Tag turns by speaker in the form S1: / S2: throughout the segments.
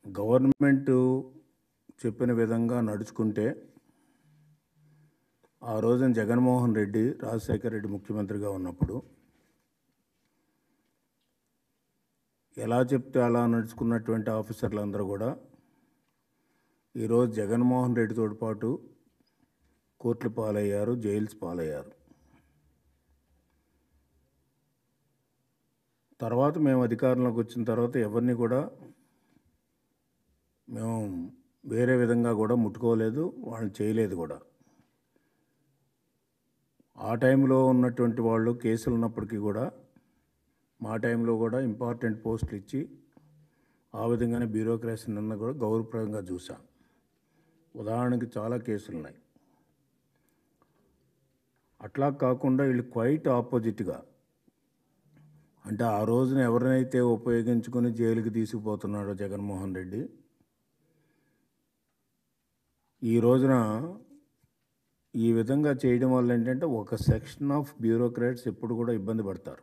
S1: Government చెప్పిన విధంగా నడుచుకుంటే ఆ రోజున జగన్మోహన్ రెడ్డి రాజశేఖర రెడ్డి ముఖ్యమంత్రిగా ఉన్నప్పుడు ఎలా చెప్తే అలా నడుచుకున్నటువంటి ఆఫీసర్లందరూ కూడా ఈరోజు జగన్మోహన్ రెడ్డితో పాటు కోర్టులు పాలయ్యారు జైల్స్ పాలయ్యారు తర్వాత మేము అధికారంలోకి వచ్చిన తర్వాత ఎవరిని కూడా మేము వేరే విధంగా కూడా ముట్టుకోలేదు వాళ్ళని చేయలేదు కూడా ఆ టైంలో ఉన్నటువంటి వాళ్ళు కేసులు ఉన్నప్పటికీ కూడా మా టైంలో కూడా ఇంపార్టెంట్ పోస్టులు ఇచ్చి ఆ విధంగానే బ్యూరోక్రసీ నిన్న కూడా గౌరవప్రదంగా చూసాం ఉదాహరణకి చాలా కేసులు ఉన్నాయి అట్లా కాకుండా వీళ్ళు క్వైట్ ఆపోజిట్గా అంటే ఆ రోజున ఎవరినైతే ఉపయోగించుకొని జైలుకి తీసుకుపోతున్నాడో జగన్మోహన్ రెడ్డి ఈ రోజున ఈ విధంగా చేయడం వల్ల ఏంటంటే ఒక సెక్షన్ ఆఫ్ బ్యూరోక్రాట్స్ ఎప్పుడు కూడా ఇబ్బంది పడతారు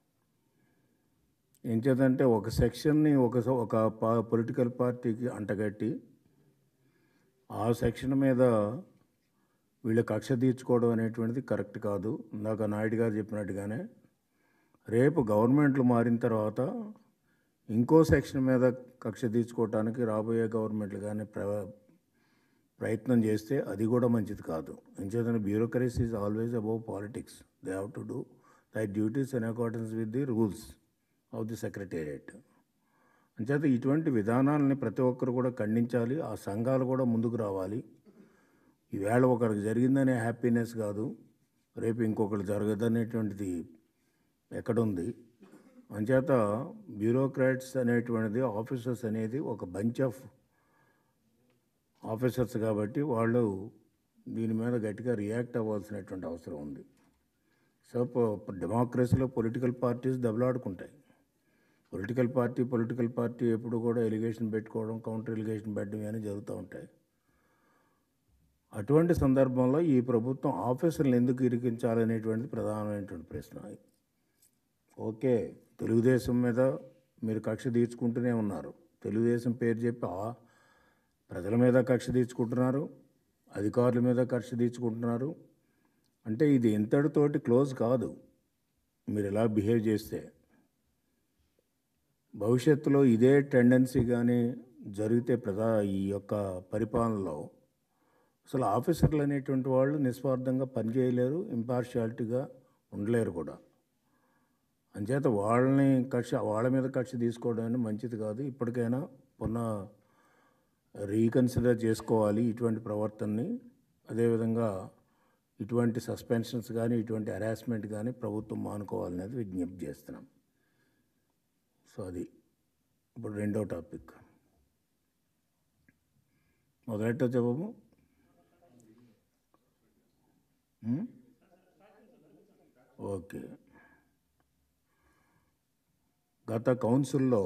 S1: ఏం చేద్దంటే ఒక సెక్షన్ని ఒక ఒక పొలిటికల్ పార్టీకి అంటగట్టి ఆ సెక్షన్ మీద వీళ్ళ కక్ష తీర్చుకోవడం అనేటువంటిది కరెక్ట్ కాదు ఇందాక నాయుడు గారు చెప్పినట్టుగానే రేపు గవర్నమెంట్లు మారిన తర్వాత ఇంకో సెక్షన్ మీద కక్ష తీర్చుకోవటానికి రాబోయే గవర్నమెంట్లు కానీ ప్ర ప్రయత్నం చేస్తే అది కూడా మంచిది కాదు ఎంచేతంటే bureaucracy is always above politics they have to do their duties in accordance with the rules of the secretariat అంచేత ఇటువంటి విధానాలని ప్రతి ఒక్కరు కూడా ఖండించాలి ఆ సంఘాలు కూడా ముందుకు రావాలి ఈవేళ ఒకరికి జరిగిందనే హ్యాపీనెస్ కాదు రేపు ఇంకొకరు జరగదనేటువంటిది ఎక్కడుంది అంచేత బ్యూరోక్రాట్స్ అనేటువంటిది ఆఫీసర్స్ అనేది ఒక బంచ్ ఆఫ్ ఆఫీసర్స్ కాబట్టి వాళ్ళు దీని మీద గట్టిగా రియాక్ట్ అవ్వాల్సినటువంటి అవసరం ఉంది సో డెమోక్రసీలో పొలిటికల్ పార్టీస్ దెబ్బలాడుకుంటాయి పొలిటికల్ పార్టీ పొలిటికల్ పార్టీ ఎప్పుడు కూడా ఎలిగేషన్ పెట్టుకోవడం కౌంటర్ ఎలిగేషన్ పెట్టడం అని జరుగుతూ ఉంటాయి అటువంటి సందర్భంలో ఈ ప్రభుత్వం ఆఫీసర్లు ఎందుకు ఇరికించాలనేటువంటిది ప్రధానమైనటువంటి ప్రశ్న ఓకే తెలుగుదేశం మీద మీరు కక్ష తీర్చుకుంటూనే ఉన్నారు తెలుగుదేశం పేరు చెప్పి ఆ ప్రజల మీద కక్ష తీర్చుకుంటున్నారు అధికారుల మీద కక్ష తీర్చుకుంటున్నారు అంటే ఇది ఎంతటితోటి క్లోజ్ కాదు మీరు ఎలా బిహేవ్ చేస్తే భవిష్యత్తులో ఇదే టెండెన్సీ కానీ జరిగితే ప్రధా ఈ యొక్క పరిపాలనలో అసలు ఆఫీసర్లు అనేటువంటి వాళ్ళు నిస్వార్థంగా పనిచేయలేరు ఇంపార్షియాలిటీగా ఉండలేరు కూడా అంచేత వాళ్ళని కక్ష వాళ్ళ మీద కక్ష తీసుకోవడం అనేది మంచిది కాదు ఇప్పటికైనా పునః రీకన్సిడర్ చేసుకోవాలి ఇటువంటి ప్రవర్తనని అదేవిధంగా ఇటువంటి సస్పెన్షన్స్ కానీ ఇటువంటి హెరాస్మెంట్ కానీ ప్రభుత్వం మానుకోవాలనేది విజ్ఞప్తి చేస్తున్నాం సో అది ఇప్పుడు రెండో టాపిక్ మొదలెట్టో చెప్పము ఉమ్? ఓకే గత కౌన్సిల్లో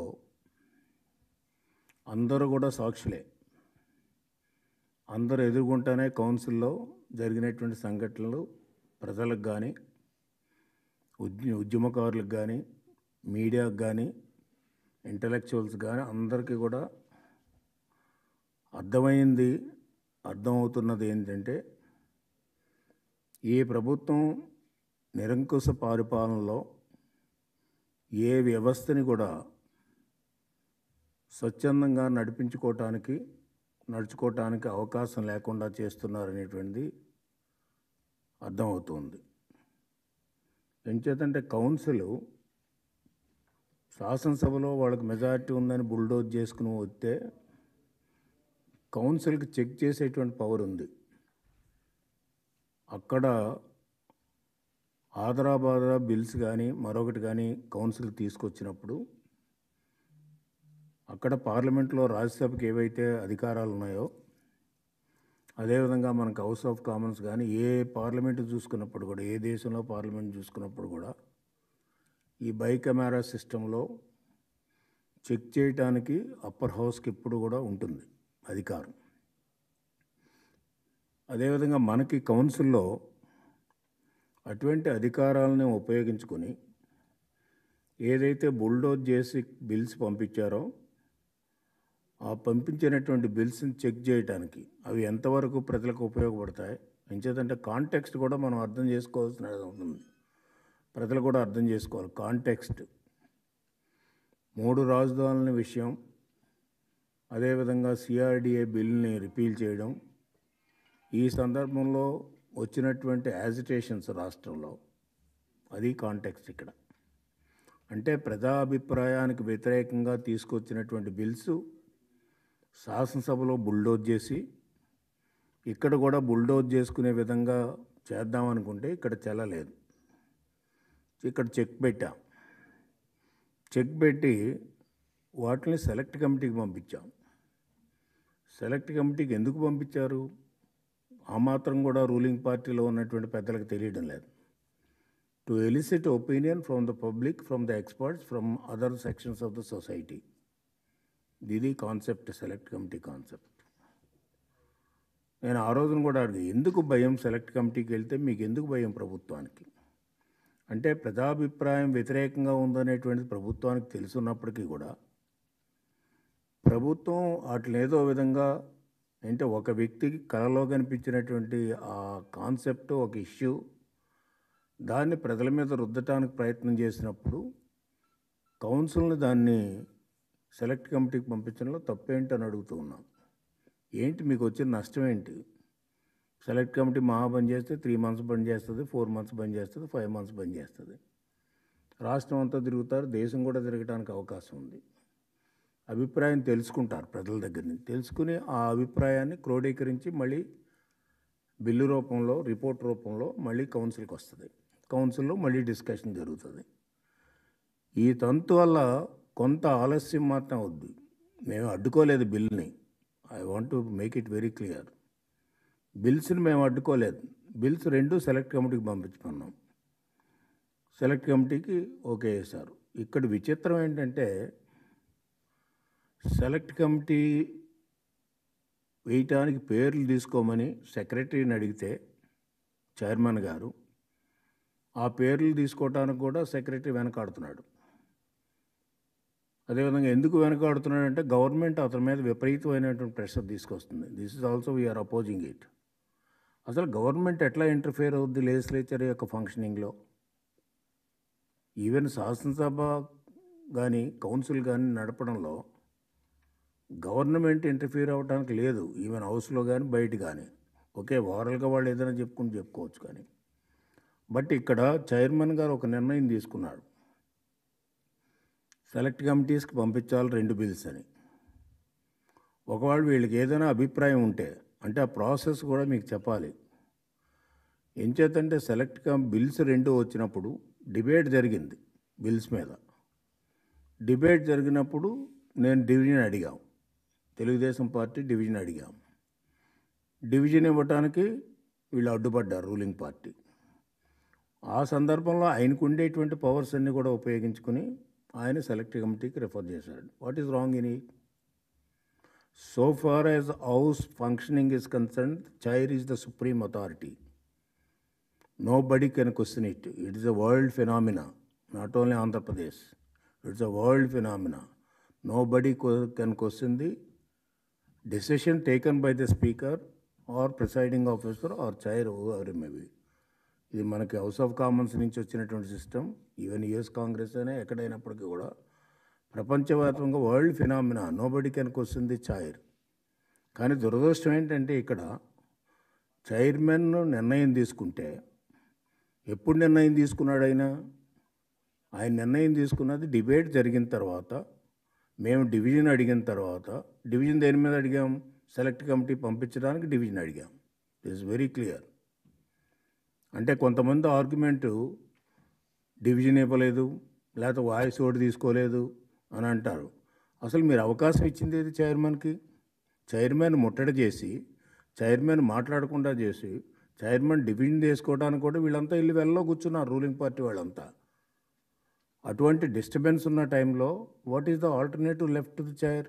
S1: అందరూ కూడా సాక్షులే అందరూ ఎదుర్కొంటానే కౌన్సిల్లో జరిగినటువంటి సంఘటనలు ప్రజలకు కానీ ఉద్య ఉద్యమకారులకు కానీ మీడియాకు కానీ ఇంటలెక్చువల్స్ కానీ అందరికీ కూడా అర్థమైంది అర్థమవుతున్నది ఏంటంటే ఈ ప్రభుత్వం నిరంకుశ పరిపాలనలో ఏ వ్యవస్థని కూడా స్వచ్ఛందంగా నడిపించుకోవటానికి నడుచుకోవటానికి అవకాశం లేకుండా చేస్తున్నారనేటువంటిది అర్థమవుతుంది ఎంచేతంటే కౌన్సిల్ శాసనసభలో వాళ్ళకి మెజారిటీ ఉందని బుల్డోజ్ చేసుకుని వస్తే కౌన్సిల్కి చెక్ చేసేటువంటి పవర్ ఉంది అక్కడ ఆదరాబాదరా బిల్స్ కానీ మరొకటి కానీ కౌన్సిల్ తీసుకొచ్చినప్పుడు అక్కడ పార్లమెంట్లో రాజ్యసభకి ఏవైతే అధికారాలు ఉన్నాయో అదేవిధంగా మనకు హౌస్ ఆఫ్ కామన్స్ కానీ ఏ పార్లమెంట్ చూసుకున్నప్పుడు కూడా ఏ దేశంలో పార్లమెంట్ చూసుకున్నప్పుడు కూడా ఈ బై కెమెరా సిస్టంలో చెక్ చేయటానికి అప్పర్ హౌస్కి ఎప్పుడు కూడా ఉంటుంది అధికారం అదేవిధంగా మనకి కౌన్సిల్లో అటువంటి అధికారాలను ఉపయోగించుకొని ఏదైతే బుల్డోజ్ చేసి బిల్స్ పంపించారో ఆ పంపించినటువంటి బిల్స్ని చెక్ చేయడానికి అవి ఎంతవరకు ప్రజలకు ఉపయోగపడతాయి ఎంచేతంటే కాంటెక్స్ట్ కూడా మనం అర్థం చేసుకోవాల్సిన ఉంది ప్రజలు కూడా అర్థం చేసుకోవాలి కాంటెక్స్ట్ మూడు రాజధానుల విషయం అదేవిధంగా సిఆర్డిఏ బిల్ని రిపీల్ చేయడం ఈ సందర్భంలో వచ్చినటువంటి యాజిటేషన్స్ రాష్ట్రంలో అది కాంటెక్స్ట్ ఇక్కడ అంటే ప్రజా అభిప్రాయానికి వ్యతిరేకంగా తీసుకొచ్చినటువంటి బిల్స్ శాసనసభలో బుల్డోజ్ చేసి ఇక్కడ కూడా బుల్డోజ్ చేసుకునే విధంగా చేద్దామనుకుంటే ఇక్కడ చెల్లలేదు ఇక్కడ చెక్ పెట్టాం చెక్ పెట్టి వాటిని సెలెక్ట్ కమిటీకి పంపించాం సెలెక్ట్ కమిటీకి ఎందుకు పంపించారు ఆ మాత్రం కూడా రూలింగ్ పార్టీలో ఉన్నటువంటి పెద్దలకు తెలియడం లేదు to elicit opinion from the public from the experts from other sections of the society ఇది కాన్సెప్ట్ సెలెక్ట్ కమిటీ కాన్సెప్ట్ నేను ఆ రోజున కూడా అడిగి ఎందుకు భయం సెలెక్ట్ కమిటీకి వెళ్తే మీకు ఎందుకు భయం ప్రభుత్వానికి అంటే ప్రజాభిప్రాయం వ్యతిరేకంగా ఉందనేటువంటిది ప్రభుత్వానికి తెలుసున్నప్పటికీ కూడా ప్రభుత్వం వాటిని ఏదో విధంగా అంటే ఒక వ్యక్తికి కళలో కనిపించినటువంటి ఆ కాన్సెప్ట్ ఒక ఇష్యూ దాన్ని ప్రజల మీద రుద్దటానికి ప్రయత్నం చేసినప్పుడు కౌన్సిల్ని దాన్ని సెలెక్ట్ కమిటీకి పంపించడంలో తప్పేంటి అని అడుగుతూ ఉన్నాం ఏంటి మీకు వచ్చిన నష్టం ఏంటి సెలెక్ట్ కమిటీ మహా బంద్ చేస్తే త్రీ మంత్స్ బంద్ చేస్తుంది ఫోర్ మంత్స్ బంద్ చేస్తుంది ఫైవ్ మంత్స్ బంద్ చేస్తుంది రాష్ట్రం అంతా తిరుగుతారు దేశం కూడా తిరగడానికి అవకాశం ఉంది అభిప్రాయం తెలుసుకుంటారు ప్రజల దగ్గర నుంచి తెలుసుకుని ఆ అభిప్రాయాన్ని క్రోడీకరించి మళ్ళీ బిల్లు రూపంలో రిపోర్ట్ రూపంలో మళ్ళీ కౌన్సిల్కి వస్తుంది కౌన్సిల్లో మళ్ళీ డిస్కషన్ జరుగుతుంది ఈ తంతు వల్ల కొంత ఆలస్యం మాత్రం అవుద్ది మేము అడ్డుకోలేదు బిల్ని I want to make it very clear బిల్స్ని మేము అడ్డుకోలేదు బిల్స్ రెండు సెలెక్ట్ కమిటీకి పంపించుకున్నాం సెలెక్ట్ కమిటీకి ఓకే వేశారు ఇక్కడ విచిత్రం ఏంటంటే సెలెక్ట్ కమిటీ వేయటానికి పేర్లు తీసుకోమని సెక్రటరీని అడిగితే చైర్మన్ గారు ఆ పేర్లు తీసుకోవటానికి కూడా సెక్రటరీ వెనకాడుతున్నాడు అదేవిధంగా ఎందుకు వెనకాడుతున్నాడు అంటే గవర్నమెంట్ అతని మీద విపరీతమైనటువంటి ప్రెషర్ తీసుకొస్తుంది this is also we are opposing it అసలు గవర్నమెంట్ ఎట్లా ఇంటర్ఫియర్ అవుద్ది లెజిస్లేచర్ యొక్క ఫంక్షనింగ్లో ఈవెన్ శాసనసభ కానీ కౌన్సిల్ కానీ నడపడంలో గవర్నమెంట్ ఇంటర్ఫియర్ అవ్వడానికి లేదు ఈవెన్ హౌస్లో కానీ బయట కానీ ఓకే ఓవరాల్గా వాళ్ళు ఏదైనా చెప్పుకుని చెప్పుకోవచ్చు కానీ బట్ ఇక్కడ చైర్మన్ గారు ఒక నిర్ణయం తీసుకున్నాడు సెలెక్ట్ కమిటీస్కి పంపించాలి రెండు బిల్స్ అని ఒకవేళ వీళ్ళకి ఏదైనా అభిప్రాయం ఉంటే అంటే ఆ ప్రాసెస్ కూడా మీకు చెప్పాలి ఏం చేతంటే సెలెక్ట్ కం బిల్స్ రెండు వచ్చినప్పుడు డిబేట్ జరిగింది బిల్స్ మీద డిబేట్ జరిగినప్పుడు నేను డివిజన్ అడిగాం తెలుగుదేశం పార్టీ డివిజన్ అడిగాం డివిజన్ ఇవ్వటానికి వీళ్ళు అడ్డుపడ్డారు రూలింగ్ పార్టీ ఆ సందర్భంలో ఆయనకు ఉండేటువంటి పవర్స్ అన్నీ కూడా ఉపయోగించుకుని ఆయన సెలెక్ట్ కమిటీకి రిఫర్ చేశాడు what is wrong in it so far as house functioning is concern chair is the supreme authority nobody can question it it is a world phenomena not only Andhra Pradesh it's a world phenomena nobody can question the decision taken by the speaker or presiding officer or chair ever maybe ఇది మనకి house of Commons నుంచి వచ్చినటువంటి system even US Congress అయినా ఎక్కడైనప్పటికీ కూడా ప్రపంచవ్యాప్తంగా world phenomena nobody can question the chair కానీ దురదృష్టం ఏంటంటే ఇక్కడ చైర్మన్ నిర్ణయం తీసుకుంటే ఎప్పుడు నిర్ణయం తీసుకున్నాడు ఆయన ఆయన నిర్ణయం తీసుకున్నది డిబేట్ జరిగిన తర్వాత మేము డివిజన్ అడిగిన తర్వాత డివిజన్ దేని మీద అడిగాం సెలెక్ట్ కమిటీ పంపించడానికి డివిజన్ అడిగాం దిస్ వెరీ క్లియర్ అంటే కొంతమంది ఆర్గ్యుమెంటు డివిజన్ ఇవ్వలేదు లేకపోతే వాయిస్ ఓటు తీసుకోలేదు అని అంటారు అసలు మీరు అవకాశం ఇచ్చింది ఏది చైర్మన్కి చైర్మన్ ముట్టడి చేసి చైర్మన్ మాట్లాడకుండా చేసి చైర్మన్ డివిజన్ చేసుకోవడానికి కూడా వీళ్ళంతా వెళ్ళి వెళ్ళలో కూర్చున్నారు రూలింగ్ పార్టీ వాళ్ళంతా అటువంటి డిస్టర్బెన్స్ ఉన్న టైంలో what is the alternative left the chair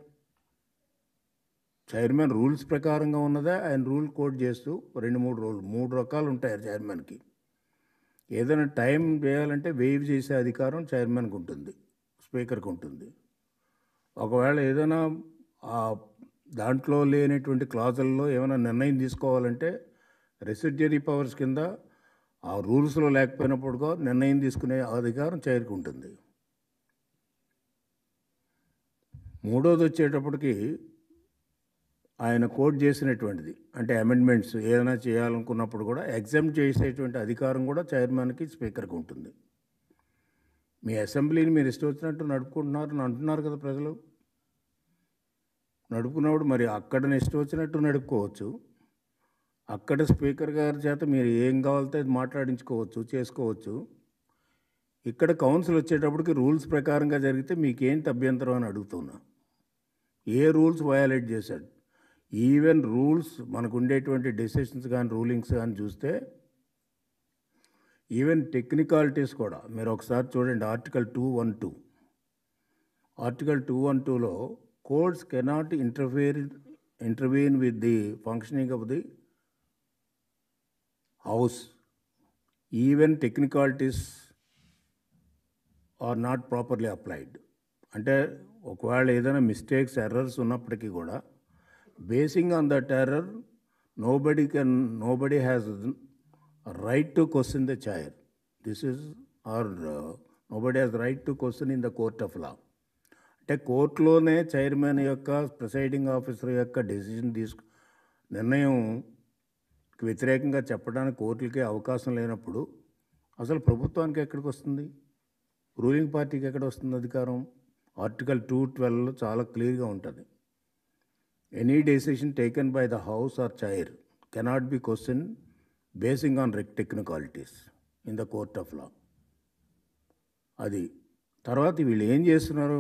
S1: chairman rules ప్రకారంగా ఉన్నదే ఆయన రూల్ కోడ్ చేస్తూ రెండు మూడు రోజులు మూడు రకాలు ఉంటాయి చైర్మన్కి ఏదైనా టైం వేయాలంటే వేవ్ చేసే అధికారం చైర్మన్కి ఉంటుంది స్పీకర్కి ఉంటుంది ఒకవేళ ఏదైనా ఆ దాంట్లో లేనటువంటి క్లాజుల్లో ఏమైనా నిర్ణయం తీసుకోవాలంటే రెసిడ్యరీ పవర్స్ కింద ఆ రూల్స్లో లేకపోయినప్పుడు నిర్ణయం తీసుకునే అధికారం చైర్కి ఉంటుంది మూడోది వచ్చేటప్పటికి ఆయన కోట్ చేసినటువంటిది అంటే అమెండ్మెంట్స్ ఏదైనా చేయాలనుకున్నప్పుడు కూడా ఎగ్జామ్ చేసేటువంటి అధికారం కూడా చైర్మన్కి స్పీకర్కి ఉంటుంది మీ అసెంబ్లీని మీరు ఇష్టం వచ్చినట్టు నడుపుకుంటున్నారు అని అంటున్నారు కదా ప్రజలు నడుపుకున్నప్పుడు మరి అక్కడ ఇష్టం వచ్చినట్టు నడుపుకోవచ్చు అక్కడ స్పీకర్ గారి చేత మీరు ఏం కావాలితే అది మాట్లాడించుకోవచ్చు చేసుకోవచ్చు ఇక్కడ కౌన్సిల్ వచ్చేటప్పటికి రూల్స్ ప్రకారంగా జరిగితే మీకేంటి అభ్యంతరం అని అడుగుతున్నా ఏ రూల్స్ వయాలేట్ చేశాడు ఈవెన్ రూల్స్ మనకు ఉండేటువంటి డెసిషన్స్ కానీ రూలింగ్స్ కానీ చూస్తే ఈవెన్ టెక్నికాలిటీస్ కూడా మీరు ఒకసారి చూడండి article two one two article two one టూలో courts cannot interfere intervene with the functioning of the house even technicalities are not properly applied అంటే ఒకవేళ ఏదైనా మిస్టేక్స్ ఎర్రర్స్ ఉన్నప్పటికీ కూడా basing on that error nobody can nobody has right to question the chair this is or nobody has right to question in the court of law అంటే కోర్టులోనే chairman యొక్క presiding officer యొక్క decision తీసుకు నిర్ణయం వ్యతిరేకంగా చెప్పడానికి కోర్టులకి అవకాశం లేనప్పుడు అసలు ప్రభుత్వానికి ఎక్కడికి వస్తుంది రూలింగ్ పార్టీకి ఎక్కడ వస్తుంది అధికారం ఆర్టికల్ టూ ట్వెల్వ్లో చాలా క్లియర్గా ఉంటుంది any decision taken by the house or chair cannot be question basing on wreck technicalities in the court of law అది తర్వాత వీళ్ళు ఏం చేస్తున్నారు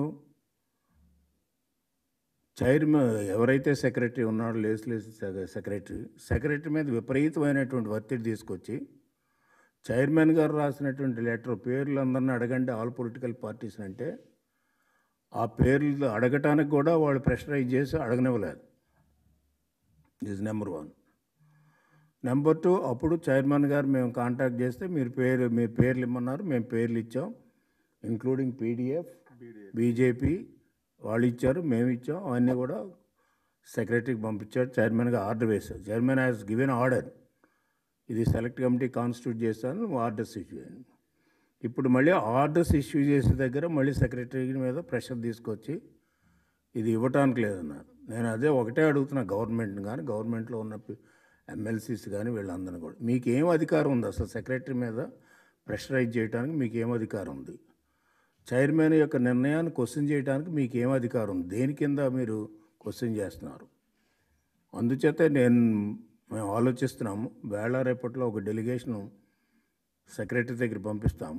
S1: చైర్మన్ ఎవరైతే సెక్రటరీ ఉన్నాడో లెజిస్లేటివ్ సెక్రటరీ సెక్రటరీ మీద విపరీతమైనటువంటి ఒత్తిడి తీసుకొచ్చి చైర్మన్ గారు రాసినటువంటి లెటర్ పేర్లు అందరిని అడగండి ఆల్ పొలిటికల్ పార్టీస్ అంటే ఆ పేర్లు అడగటానికి కూడా వాళ్ళు ప్రెషరైజ్ చేసి అడగనివ్వలేదు this number one number two అప్పుడు చైర్మన్ గారు మేము కాంటాక్ట్ చేస్తే మీరు పేరు మీ పేర్లు ఇమ్మన్నారు మేము పేర్లు ఇచ్చాం ఇంక్లూడింగ్ పీడిఎఫ్ బీజేపీ వాళ్ళు ఇచ్చారు మేము ఇచ్చాం అవన్నీ కూడా సెక్రటరీకి పంపించారు చైర్మన్గా ఆర్డర్ వేశారు చైర్మన్ హ్యాస్ గివెన్ ఆర్డర్ ఇది సెలెక్ట్ కమిటీ కాన్స్టిట్యూట్ చేస్తాను ఆర్డర్స్ ఇష్యూ చేయండి ఇప్పుడు మళ్ళీ ఆర్డర్స్ ఇష్యూ చేసే దగ్గర మళ్ళీ సెక్రటరీ మీద ప్రెషర్ తీసుకొచ్చి ఇది ఇవ్వటానికి లేదన్నారు నేను అదే ఒకటే అడుగుతున్నా గవర్నమెంట్ కానీ గవర్నమెంట్లో ఉన్న ఎమ్మెల్సీస్ కానీ వీళ్ళందరినీ కూడా మీకు ఏం అధికారం ఉంది అసలు సెక్రటరీ మీద ప్రెషరైజ్ చేయడానికి మీకు ఏం అధికారం ఉంది చైర్మన్ యొక్క నిర్ణయాన్ని క్వశ్చన్ చేయడానికి మీకు ఏం అధికారం ఉంది దేని కింద మీరు క్వశ్చన్ చేస్తున్నారు అందుచేత నేను మేము ఆలోచిస్తున్నాము వేళ రేపట్లో ఒక డెలిగేషను సెక్రటరీ దగ్గర పంపిస్తాము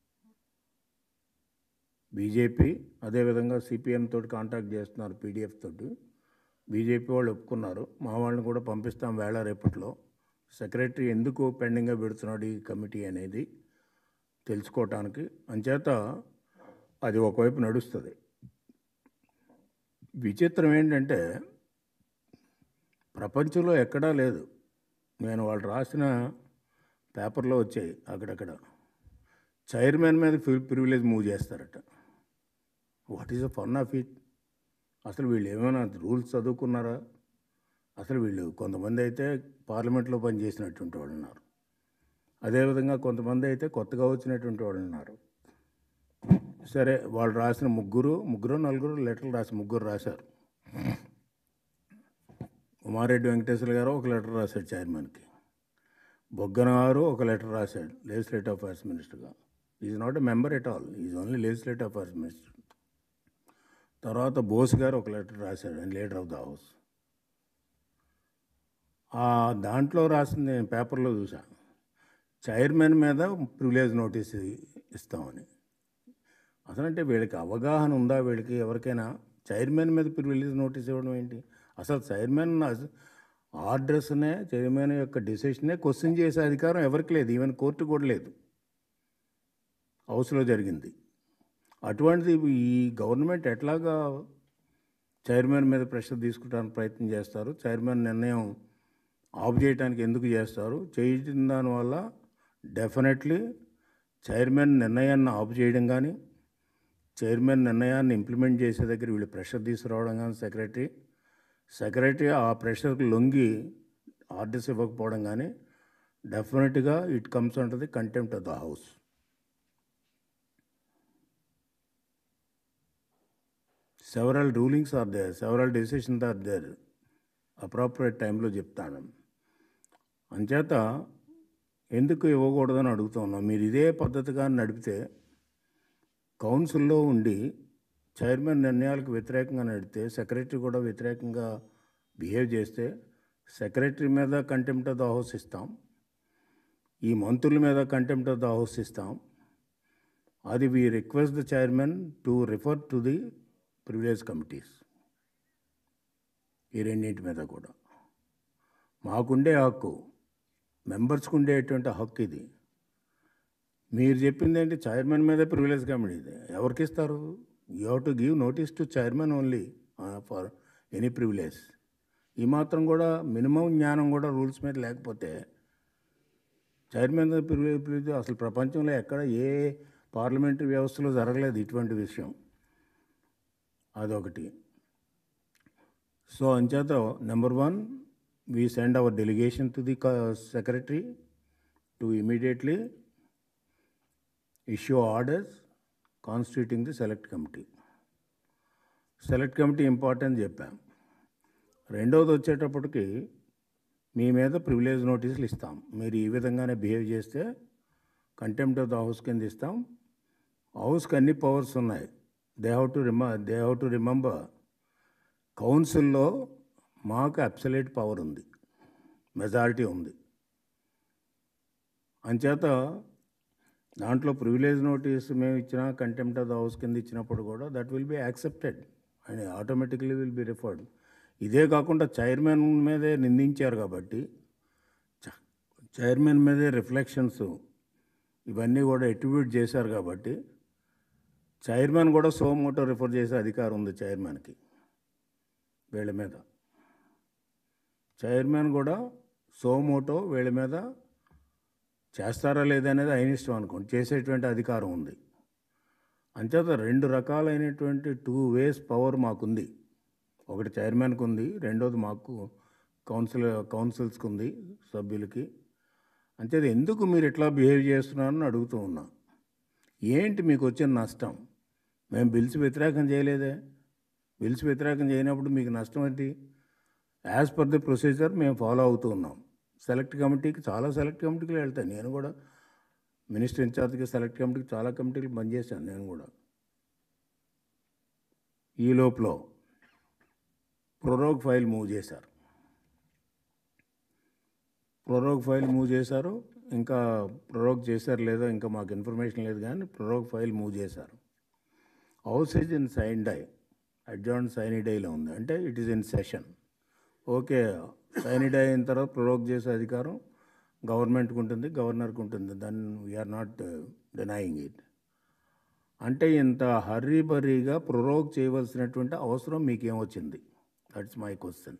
S1: బీజేపీ అదేవిధంగా సిపిఎం తోటి కాంటాక్ట్ చేస్తున్నారు పీడిఎఫ్ తోటి బీజేపీ వాళ్ళు ఒప్పుకున్నారు మా వాళ్ళని కూడా పంపిస్తాం వేళ రేపట్లో సెక్రటరీ ఎందుకు పెండింగ్గా పెడుతున్నాడు ఈ కమిటీ అనేది తెలుసుకోవటానికి అంచేత అది ఒకవైపు నడుస్తుంది విచిత్రం ఏంటంటే ప్రపంచంలో ఎక్కడా లేదు నేను వాళ్ళు రాసిన పేపర్లో వచ్చాయి అక్కడక్కడ చైర్మన్ మీద ప్రివిలేజ్ మూవ్ చేస్తారట what is the fun of it అసలు వీళ్ళు ఏమైనా రూల్స్ చదువుకున్నారా అసలు వీళ్ళు కొంతమంది అయితే పార్లమెంట్లో పనిచేసినటువంటి వాళ్ళు ఉన్నారు అదేవిధంగా కొంతమంది అయితే కొత్తగా వచ్చినటువంటి వాళ్ళు ఉన్నారు సరే వాళ్ళు రాసిన ముగ్గురు ముగ్గురు నలుగురు లెటర్లు రాసి ముగ్గురు రాశారు ఉమారెడ్డి వెంకటేశ్వర గారు ఒక లెటర్ రాశాడు చైర్మన్కి బొగ్గన గారు ఒక లెటర్ రాశాడు లెజిస్లేటివ్ అఫైర్స్ మినిస్టర్గా is not a member at all is only legislative affairs minister తర్వాత బోస్ గారు ఒక లెటర్ రాశాడు and leader of the house ఆ దాంట్లో రాసింది నేను పేపర్లో చూసా చైర్మన్ మీద ప్రివిలేజ్ నోటీస్ ఇస్తామని అసలంటే వీళ్ళకి అవగాహన ఉందా వీళ్ళకి ఎవరికైనా చైర్మన్ మీద ప్రివిలేజ్ నోటీస్ ఇవ్వడం ఏంటి అసలు చైర్మన్ ఆర్డర్స్నే చైర్మన్ యొక్క డిసిషనే క్వశ్చన్ చేసే అధికారం ఎవరికి లేదు ఈవెన్ కోర్టు కూడా లేదు హౌస్లో జరిగింది అటువంటిది ఈ గవర్నమెంట్ ఎట్లాగా చైర్మన్ మీద ప్రెషర్ తీసుకుంటానికి ప్రయత్నం చేస్తారు చైర్మన్ నిర్ణయం ఆఫ్ చేయడానికి ఎందుకు చేస్తారు చేయడం దానివల్ల డెఫినెట్లీ చైర్మన్ నిర్ణయాన్ని ఆఫ్ చేయడం కానీ చైర్మన్ నిర్ణయాన్ని ఇంప్లిమెంట్ చేసే దగ్గర వీళ్ళు ప్రెషర్ తీసుకురావడం కానీ సెక్రటరీ సెక్రటరీ ఆ ప్రెషర్కి లొంగి ఆర్డర్స్ ఇవ్వకపోవడం కానీ డెఫినెట్గా it comes under the contempt of the house several rulings are there several decisions are there appropriate టైంలో చెప్తాను అంచేత ఎందుకు ఇవ్వకూడదని అడుగుతున్నాం మీరు ఇదే పద్ధతిగా నడిపితే కౌన్సిల్లో ఉండి చైర్మన్ నిర్ణయాలకు వ్యతిరేకంగా నడితే సెక్రటరీ కూడా వ్యతిరేకంగా బిహేవ్ చేస్తే సెక్రటరీ మీద కంటెంప్ట్ ఆఫ్ ద హౌస్ ఇస్తాం ఈ మంత్రుల మీద కంటెంప్ట్ ఆఫ్ ద హౌస్ ఇస్తాం అది we request the chairman to refer to the privilege committees ఈ రెండింటి మీద కూడా మాకుండే హక్కు మెంబర్స్కి ఉండేటువంటి హక్కు ఇది మీరు చెప్పింది ఏంటి చైర్మన్ మీద ప్రివిలేజ్ కమిటీ ఇది ఎవరికి ఇస్తారు you have to give notice to chairman only for any privilege ఈ మాత్రం కూడా మినిమం జ్ఞానం కూడా రూల్స్ మీద లేకపోతే చైర్మన్ ప్రివిలేజ్ ప్రివిలేజ్ అసలు ప్రపంచంలో ఎక్కడ ఏ పార్లమెంటరీ వ్యవస్థలో జరగలేదు ఇటువంటి విషయం అదొకటి సో అంచేత number one we send our delegation to the secretary to immediately issue orders constituting the select committee select committee important చెప్పాం రెండవది వచ్చేటప్పటికి మీ మీద ప్రివిలేజ్ నోటీసులు ఇస్తాం మీరు ఈ విధంగానే బిహేవ్ చేస్తే కంటెంప్ట్ ఆఫ్ ద హౌస్ కింద ఇస్తాం హౌస్కి అన్ని పవర్స్ ఉన్నాయి దే హ్యావ్ టు రిమ దే హ్యావ్ టు రిమెంబర్ కౌన్సిల్లో మాకు అబ్సలేట్ పవర్ ఉంది మెజారిటీ ఉంది అంచేత దాంట్లో ప్రివిలేజ్ నోటీస్ మేము ఇచ్చిన కంటెంప్ట్ ఆఫ్ ద హౌస్ కింద ఇచ్చినప్పుడు కూడా that will be accepted and automatically will be referred ఇదే కాకుండా చైర్మన్ మీదే నిందించారు కాబట్టి చ- చైర్మన్ మీదే రిఫ్లెక్షన్స్ ఇవన్నీ కూడా అట్రిబ్యూట్ చేశారు కాబట్టి చైర్మన్ కూడా సోమోటో రిఫర్ చేసే అధికారం ఉంది చైర్మన్కి వీళ్ళ మీద చైర్మన్ కూడా సోమోటో వీళ్ళ మీద చేస్తారా లేదనేది ఆయన ఇష్టం అనుకోండి చేసేటువంటి అధికారం ఉంది అంచేత రెండు రకాలైనటువంటి టూ వేస్ పవర్ మాకుంది ఒకటి చైర్మన్కి ఉంది రెండోది మాకు కౌన్సిల్ కౌన్సిల్స్కి ఉంది సభ్యులకి అంచేత ఎందుకు మీరు ఇట్లా బిహేవ్ చేస్తున్నారని అడుగుతూ ఉన్నా ఏంటి మీకు వచ్చిన నష్టం మేము బిల్స్ వ్యతిరేకం చేయలేదే బిల్స్ వ్యతిరేకం చేయనప్పుడు మీకు నష్టం ఏంటి యాజ్ పర్ ది ప్రొసీజర్ మేము ఫాలో అవుతూ ఉన్నాం సెలెక్ట్ కమిటీకి చాలా సెలెక్ట్ కమిటీకి వెళ్తాను నేను కూడా మినిస్టర్ ఇన్ఛార్జ్కి సెలెక్ట్ కమిటీకి చాలా కమిటీలు పనిచేశాను నేను కూడా ఈ లోపల ప్రొరోగ్ ఫైల్ మూవ్ చేశారు ప్రొరోగ్ ఫైల్ మూవ్ చేశారు ఇంకా ప్రొరోగ్ చేశారు లేదో ఇంకా మాకు ఇన్ఫర్మేషన్ లేదు కానీ ప్రొరోగ్ ఫైల్ మూవ్ చేశారు house is in sine die adjourn sine డైలో ఉంది అంటే it is in session okay sine die అయిన తర్వాత ప్రొరోగ్ చేసే అధికారం గవర్నమెంట్కి ఉంటుంది గవర్నర్కి ఉంటుంది దాన్ని వీఆర్ నాట్ డినయింగ్ ఇట్ అంటే ఇంత హర్రీ బర్రీగా ప్రొరోగ్ చేయవలసినటువంటి అవసరం మీకేమొచ్చింది దట్స్ మై క్వశ్చన్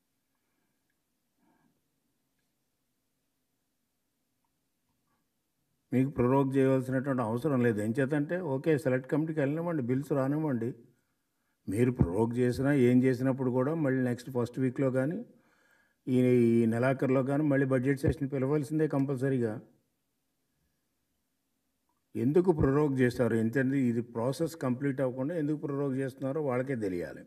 S1: మీకు ప్రొరోగ్ చేయవలసినటువంటి అవసరం లేదు ఏం చేతంటే ఓకే సెలెక్ట్ కమిటీకి వెళ్ళనివ్వండి బిల్స్ రానివ్వండి మీరు ప్రొరోగ్ చేసినా ఏం చేసినప్పుడు కూడా మళ్ళీ నెక్స్ట్ ఫస్ట్ వీక్లో కానీ ఈ ఈ నెలాఖరులో కానీ మళ్ళీ బడ్జెట్ సెషన్ పిలవాల్సిందే కంపల్సరీగా ఎందుకు ప్రొరోగ్ చేస్తారు ఎందుకంటే ఇది ప్రాసెస్ కంప్లీట్ అవ్వకుండా ఎందుకు ప్రొరోగ్ చేస్తున్నారో వాళ్ళకే తెలియాలి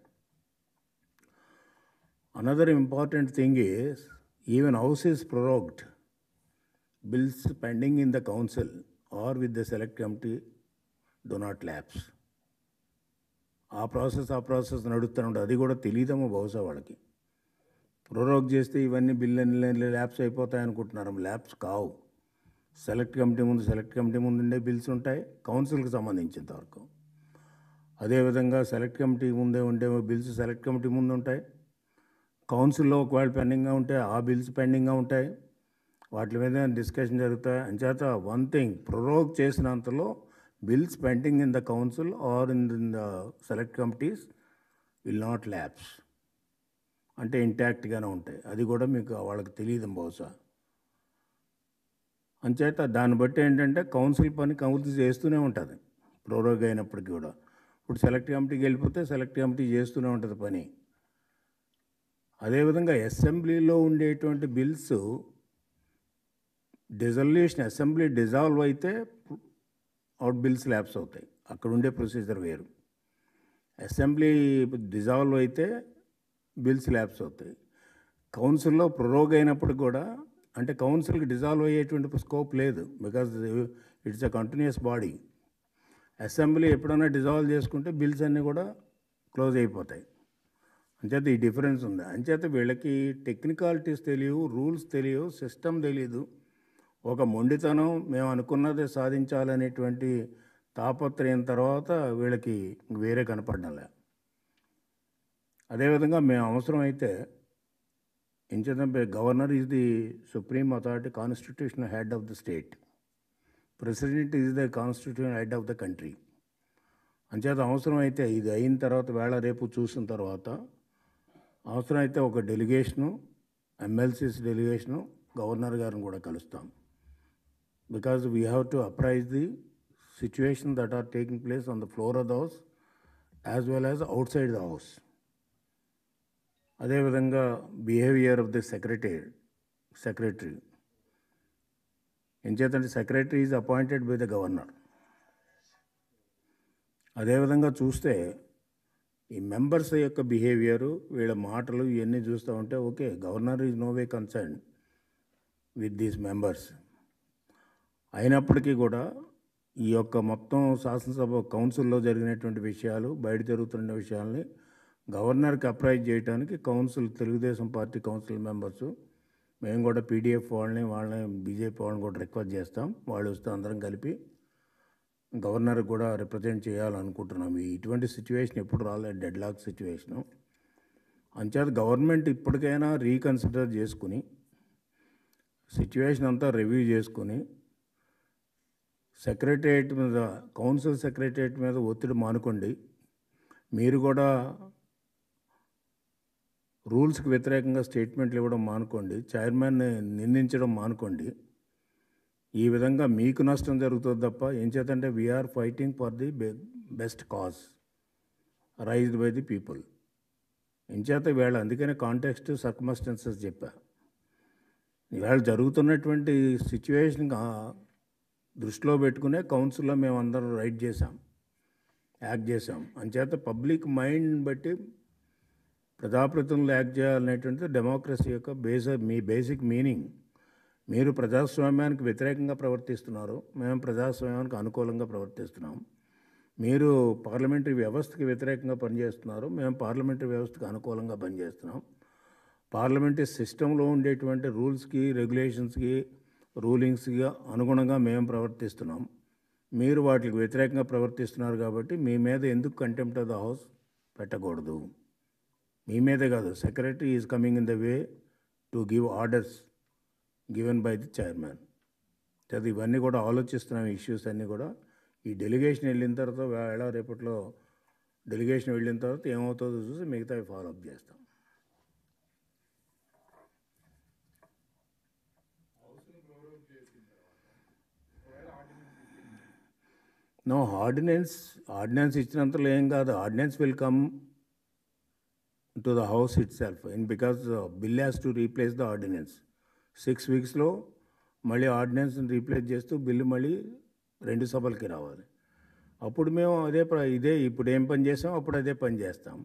S1: another important thing is even house is prorogued bills pending in the council or with the select committee do not lapse. ఆ ప్రాసెస్ ఆ ప్రాసెస్ నడుస్తూనే ఉంటుంది అది కూడా తెలియదేమో బహుశా వాళ్ళకి ప్రొరోగ్ చేస్తే ఇవన్నీ బిల్లు అన్ని ల్యాబ్స్ అయిపోతాయి అనుకుంటున్నారు ల్యాబ్స్ కావు సెలెక్ట్ కమిటీ ముందు సెలెక్ట్ కమిటీ ముందు ఉండే బిల్స్ ఉంటాయి కౌన్సిల్కి సంబంధించినంత వరకు అదేవిధంగా సెలెక్ట్ కమిటీ ముందే ఉండే బిల్స్ సెలెక్ట్ కమిటీ ముందు ఉంటాయి కౌన్సిల్లో ఒకవేళ పెండింగ్గా ఉంటే ఆ బిల్స్ పెండింగ్గా ఉంటాయి వాటి మీద డిస్కషన్ జరుగుతాయి అంచేత వన్ థింగ్ ప్రొరోగ్ చేసినంతలో bills pending in the council or in the select committees will not lapse అంటే ఇంటాక్ట్గానే ఉంటాయి అది కూడా మీకు వాళ్ళకి తెలియదు బహుశా అంచేత దాన్ని బట్టి ఏంటంటే కౌన్సిల్ పని కౌన్సిల్ చేస్తూనే ఉంటుంది ప్రొరోగ్ అయినప్పటికీ కూడా ఇప్పుడు సెలెక్ట్ కమిటీకి వెళ్ళిపోతే సెలెక్ట్ కమిటీ చేస్తూనే ఉంటుంది పని అదేవిధంగా అసెంబ్లీలో ఉండేటువంటి బిల్స్ డిజల్యూషన్ అసెంబ్లీ డిజాల్వ్ అయితే అవుట్ బిల్స్ ల్యాప్స్ అవుతాయి అక్కడ ఉండే ప్రొసీజర్ వేరు అసెంబ్లీ డిజాల్వ్ అయితే బిల్స్ ల్యాప్స్ అవుతాయి కౌన్సిల్లో ప్రొరోగ్ అయినప్పుడు కూడా అంటే కౌన్సిల్కి డిజాల్వ్ అయ్యేటువంటి స్కోప్ లేదు because it's a continuous body assembly ఎప్పుడైనా డిజాల్వ్ చేసుకుంటే బిల్స్ అన్నీ కూడా క్లోజ్ అయిపోతాయి అంచేత ఈ డిఫరెన్స్ ఉంది అంచేత వీళ్ళకి టెక్నికాలిటీస్ తెలియవు రూల్స్ తెలియవు సిస్టమ్ తెలియదు ఒక మొండితనం మేము అనుకున్నదే సాధించాలనేటువంటి తాపత్రయం తర్వాత వీళ్ళకి వేరే కనపడడంలే అదేవిధంగా మేము అవసరం అయితే ఇంచేతంటే governor is the supreme authority constitutional head of the state president is the constitution head of the country అంచేత అవసరం అయితే ఇది అయిన తర్వాత వేళ రేపు చూసిన తర్వాత అవసరం అయితే ఒక డెలిగేషను ఎమ్మెల్సీస్ డెలిగేషను గవర్నర్ గారిని కూడా కలుస్తాం because we have to apprise the situation that are taking place on the floor of the house as well as outside the house అదేవిధంగా behaviour of the secretary secretary ఎంచేతంటే secretary is appointed by the governor అదేవిధంగా చూస్తే ఈ members యొక్క behaviour వీళ్ళ మాటలు ఇవన్నీ చూస్తూ ఉంటే okay governor is no way concern with these members అయినప్పటికీ కూడా ఈ యొక్క మొత్తం శాసనసభ కౌన్సిల్లో జరిగినటువంటి విషయాలు బయట జరుగుతున్న విషయాల్ని గవర్నర్కి అప్రైజ్ చేయడానికి council Telugu Desam party council members మేము కూడా పీడిఎఫ్ వాళ్ళని వాళ్ళని బీజేపీ వాళ్ళని కూడా రిక్వెస్ట్ చేస్తాం వాళ్ళు వస్తే అందరం కలిపి గవర్నర్ కూడా రిప్రజెంట్ చేయాలనుకుంటున్నాం ఈ ఇటువంటి సిచ్యువేషన్ ఎప్పుడు రాలేదు డెడ్ లాక్ సిచ్యువేషను అంచేత గవర్నమెంట్ ఇప్పటికైనా రీకన్సిడర్ చేసుకుని సిచ్యువేషన్ అంతా రివ్యూ చేసుకుని సెక్రటరియట్ మీద కౌన్సిల్ సెక్రటరియట్ మీద ఒత్తిడి మానుకోండి మీరు కూడా రూల్స్కి వ్యతిరేకంగా స్టేట్మెంట్లు ఇవ్వడం మానుకోండి చైర్మన్ని నిందించడం మానుకోండి ఈ విధంగా మీకు నష్టం జరుగుతుంది తప్ప ఏం చేతంటే we are fighting for the best cause raised by the people ఎంచేత వీళ్ళ అందుకనే కాంటెక్స్ట్ సర్కమస్టెన్సెస్ చెప్పా ఇవాళ జరుగుతున్నటువంటి సిచ్యువేషన్ దృష్టిలో పెట్టుకునే కౌన్సిల్లో మేము అందరం రైట్ చేసాం యాక్ట్ చేసాం అంచేత పబ్లిక్ మైండ్ బట్టి ప్రజాప్రతినిధులు యాక్ట్ చేయాలనేటువంటిది డెమోక్రసీ యొక్క బేస్ మీ బేసిక్ మీనింగ్ మీరు ప్రజాస్వామ్యానికి వ్యతిరేకంగా ప్రవర్తిస్తున్నారు మేము ప్రజాస్వామ్యానికి అనుకూలంగా ప్రవర్తిస్తున్నాం మీరు పార్లమెంటరీ వ్యవస్థకి వ్యతిరేకంగా పనిచేస్తున్నారు మేము పార్లమెంటరీ వ్యవస్థకు అనుకూలంగా పనిచేస్తున్నాం పార్లమెంటరీ సిస్టంలో ఉండేటువంటి రూల్స్కి రెగ్యులేషన్స్కి రూలింగ్స్కి అనుగుణంగా మేము ప్రవర్తిస్తున్నాం మీరు వాటికి వ్యతిరేకంగా ప్రవర్తిస్తున్నారు కాబట్టి మీ మీద ఎందుకు కంటెంప్ట్ ఆఫ్ ద హౌస్ పెట్టకూడదు మీ మీదే కాదు secretary is coming in the way to give orders given by the chairman అది ఇవన్నీ కూడా ఆలోచిస్తున్నాం ఇష్యూస్ అన్నీ కూడా ఈ డెలిగేషన్ వెళ్ళిన తర్వాత వేళ రేపట్లో డెలిగేషన్ వెళ్ళిన తర్వాత ఏమవుతుందో చూసి మిగతావి ఫాలో అప్ చేస్తాం నో ఆర్డినెన్స్ ఆర్డినెన్స్ ఇచ్చినంతలో ఏం కాదు ordinance will come to the house itself in because bill has to replace the ordinance six వీక్స్లో మళ్ళీ ఆర్డినెన్స్ని రీప్లేస్ చేస్తూ బిల్లు మళ్ళీ రెండు సభలకి రావాలి అప్పుడు మేము అదే ప్ర- ఇదే ఇప్పుడు ఏం పని చేసాం అప్పుడు అదే పని చేస్తాం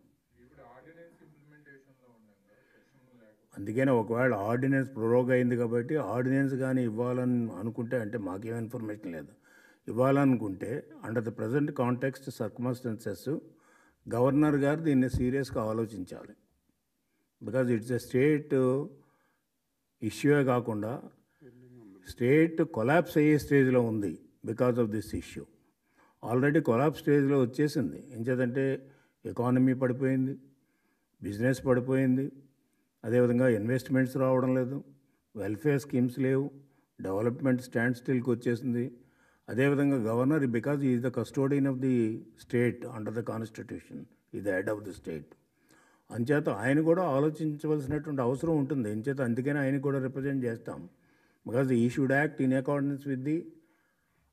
S1: అందుకనే ఒకవేళ ఆర్డినెన్స్ ప్రొరోగ్ అయింది కాబట్టి ఆర్డినెన్స్ కానీ ఇవ్వాలని అనుకుంటే అంటే మాకేం ఇన్ఫర్మేషన్ లేదు ఇవ్వాలనుకుంటే under the present context circumstances governor గారు దీన్ని సీరియస్గా ఆలోచించాలి బికాజ్ ఇట్స్ ఎ స్టేట్ ఇష్యూయే కాకుండా స్టేట్ కొలాప్స్ అయ్యే స్టేజ్లో ఉంది because of this issue already collapse స్టేజ్లో వచ్చేసింది ఎంచేదంటే ఎకానమీ పడిపోయింది బిజినెస్ పడిపోయింది అదేవిధంగా ఇన్వెస్ట్మెంట్స్ రావడం లేదు వెల్ఫేర్ స్కీమ్స్ లేవు డెవలప్మెంట్ స్టాండ్ స్టిల్కి వచ్చేసింది అదేవిధంగా governor because is the custodian of the state under the constitution he the head of the state అంచేత ఆయన కూడా ఆలోచించవలసినటువంటి అవసరం ఉంటుంది ఎంచేత అందుకని ఆయన కూడా రిప్రజెంట్ చేస్తాం because he should act in accordance with the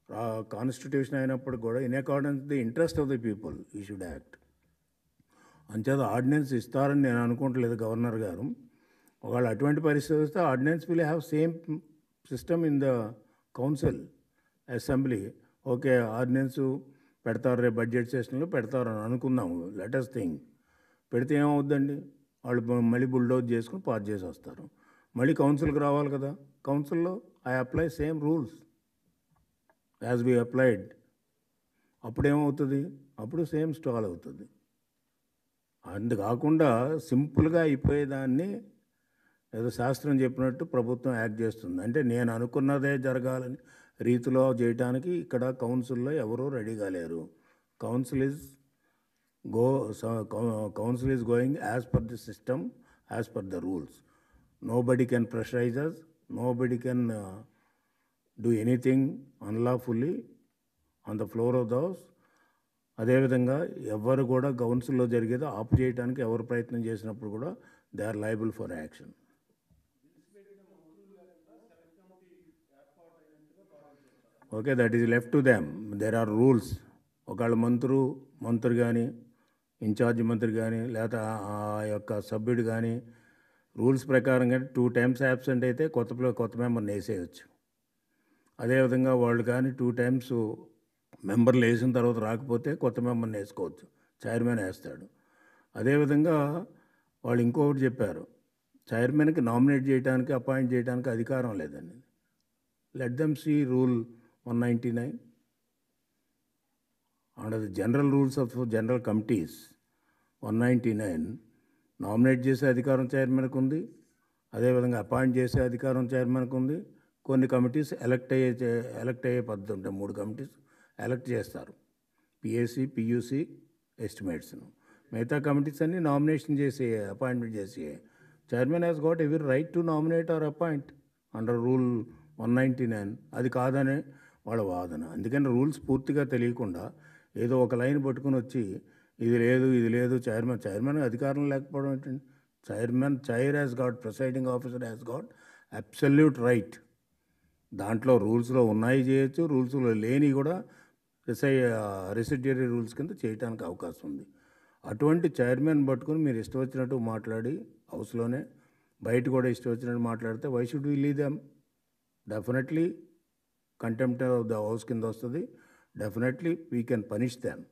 S1: constitution అయినప్పుడు కూడా in accordance the interest of the people he should act అంచేత ఆర్డినెన్స్ ఇస్తారని నేను అనుకోవట్లేదు గవర్నర్ గారు ఒకవేళ అటువంటి పరిస్థితి వస్తే ordinance will have same system in the council assembly okay ordinance పెడతారు రేపు బడ్జెట్ సెషన్లో పెడతారు అని అనుకుందాము లెటెస్ట్ థింగ్ పెడితే ఏమవుద్దండి వాళ్ళు బ- మళ్ళీ బుల్డోజ్ చేసుకుని పాస్ చేసి వస్తారు మళ్ళీ కౌన్సిల్కి రావాలి కదా కౌన్సిల్లో I apply same rules as be applied అప్పుడు ఏమవుతుంది అప్పుడు సేమ్ స్టాల్ అవుతుంది అందు కాకుండా సింపుల్గా అయిపోయేదాన్ని ఏదో శాస్త్రం చెప్పినట్టు ప్రభుత్వం యాక్ట్ చేస్తుంది అంటే నేను అనుకున్నదే జరగాలని రీతిలో చేయడానికి ఇక్కడ కౌన్సిల్లో ఎవరూ రెడీగా లేరు council is go council is going as per the system as per the rules nobody can pressurise us nobody can do anything unlawfully on the floor of the house అదేవిధంగా ఎవరు కూడా కౌన్సిల్లో జరిగేది ఆపు చేయడానికి ఎవరు ప్రయత్నం చేసినప్పుడు కూడా they are liable for action okay that is left to them there are rules ఒకళ్ళ మంత్రు మంత్రి కానీ ఇన్ఛార్జ్ మంత్రి కానీ లేకపోతే ఆ- ఆ యొక్క సభ్యుడు కానీ రూల్స్ ప్రకారం కానీ టూ టైమ్స్ యాబ్సెంట్ అయితే కొత్త ప్ల- కొత్త మెంబర్ని వేసేయచ్చు అదేవిధంగా వాళ్ళు కానీ టూ టైమ్స్ మెంబర్లు వేసిన తర్వాత రాకపోతే కొత్త మెంబర్ని వేసుకోవచ్చు చైర్మన్ వేస్తాడు అదేవిధంగా వాళ్ళు ఇంకొకటి చెప్పారు చైర్మన్కి నామినేట్ చేయడానికి అపాయింట్ చేయడానికి అధికారం లేదండి let them see rule one ninety nine under the general rules of general committees one ninety nine nominate చేసే అధికారం చైర్మన్కి ఉంది అదేవిధంగా అపాయింట్ చేసే అధికారం చైర్మన్కి ఉంది కొన్ని కమిటీస్ ఎలక్ట్ అయ్యే చే- ఎలక్ట్ అయ్యే పద్ధతి ఉంటాయి మూడు కమిటీస్ ఎలక్ట్ చేస్తారు పిఎస్సి పియూసి ఎస్టిమేట్స్ను మిగతా కమిటీస్ అన్ని నామినేషన్ చేసి అపాయింట్మెంట్ చేసి chairman has got every right to nominate or appoint under rule one ninety nine అది కాదనే వాళ్ళ వాదన అందుకని రూల్స్ పూర్తిగా తెలియకుండా ఏదో ఒక లైన్ పట్టుకుని వచ్చి ఇది లేదు ఇది లేదు చైర్మన్ చైర్మన్ అధికారం లేకపోవడం ఏంటండి chairman chair has got presiding officer has got absolute right దాంట్లో రూల్స్లో ఉన్నాయి చేయొచ్చు రూల్స్లో లేని కూడా రిసై రెసిడ్యూరీ రూల్స్ కింద చేయడానికి అవకాశం ఉంది అటువంటి చైర్మన్ పట్టుకుని మీరు ఇష్టం వచ్చినట్టు మాట్లాడి హౌస్లోనే బయట కూడా ఇష్టం వచ్చినట్టు మాట్లాడితే why should we leave them definitely contempt of the house కింద వస్తుంది definitely we can punish them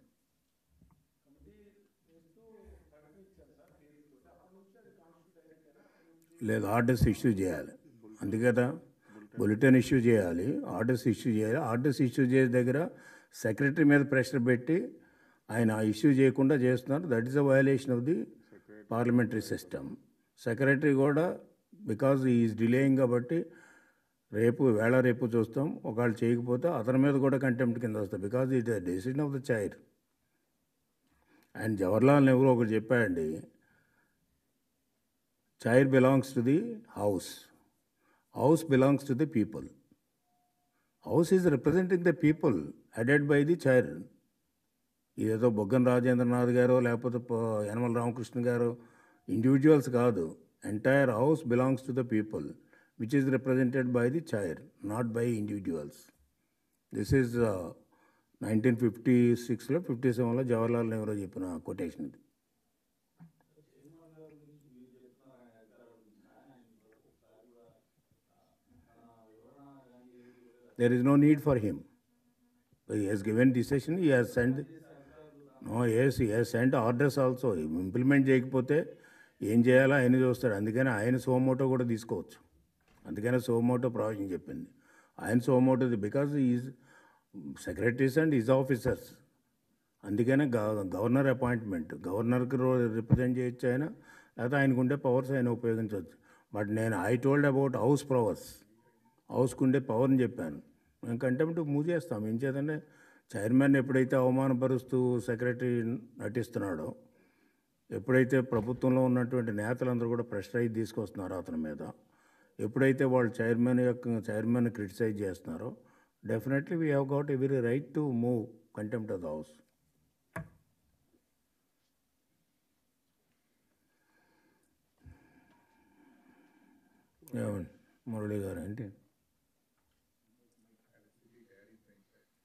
S1: లేదు ఆర్డర్స్ ఇష్యూ చేయాలి అందుకే కదా బులెటిన్ ఇష్యూ చేయాలి ఆర్డర్స్ ఇష్యూ చేయాలి ఆర్డర్స్ ఇష్యూ చేసే దగ్గర సెక్రటరీ మీద ప్రెషర్ పెట్టి ఆయన ఇష్యూ చేయకుండా చేస్తున్నారు that is a violation of the parliamentary system secretary కూడా బికాజ్ ఈజ్ డిలేయింగ్ కాబట్టి రేపు వేళ రేపు చూస్తాం ఒకవేళ చేయకపోతే అతని మీద కూడా కంటెంప్ట్ కింద వస్తుంది because it decision of the chair and Jawaharlal Nehru ఒకటి చెప్పాడండి chair belongs to the house house belongs to the people house is representing the people headed by the chair ఇదేదో బొగ్గన రాజేంద్రనాథ్ గారు లేకపోతే ప- యనమల రామకృష్ణ గారు ఇండివిజువల్స్ కాదు entire house belongs to the people which is represented by the chair not by individuals this is nineteen fifty సిక్స్లో fifty సెవెన్లో జవహర్లాల్ నెహ్రూ చెప్పిన quotation ఇది there is no need for him. He has given decision, he has sent, no, yes, he has sent orders also. Implement చేయకపోతే ఏం చేయాలో ఆయన చూస్తాడు అందుకని ఆయన సోమోటో కూడా తీసుకోవచ్చు అందుకనే సోమోటో ప్రావిజన్ చెప్పింది ఆయన suo motu because is secretaries and is officers అందుకనే గ- గవర్నర్ అపాయింట్మెంట్ గవర్నర్కి రిప్రజెంట్ చేయొచ్చు ఆయన లేకపోతే ఆయనకు ఉండే పవర్స్ ఆయన ఉపయోగించవచ్చు బట్ నేను I told about house powers హౌస్కి ఉండే పవర్ని చెప్పాను మేము కంటెంప్ట్ మూవ్ చేస్తాం ఏం చేతంటే చైర్మన్ ఎప్పుడైతే అవమానపరుస్తూ సెక్రటరీ నటిస్తున్నాడో ఎప్పుడైతే ప్రభుత్వంలో ఉన్నటువంటి నేతలందరూ కూడా ప్రెషరైజ్ తీసుకొస్తున్నారో అతని మీద ఎప్పుడైతే వాళ్ళు చైర్మన్ యొక్క చైర్మన్ క్రిటిసైజ్ చేస్తున్నారో definitely we have got every right to move contempt of the house ఏమండి మురళి గారు ఏంటి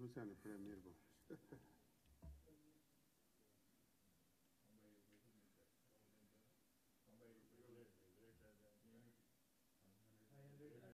S2: చూశాను ఇప్పుడే మీరు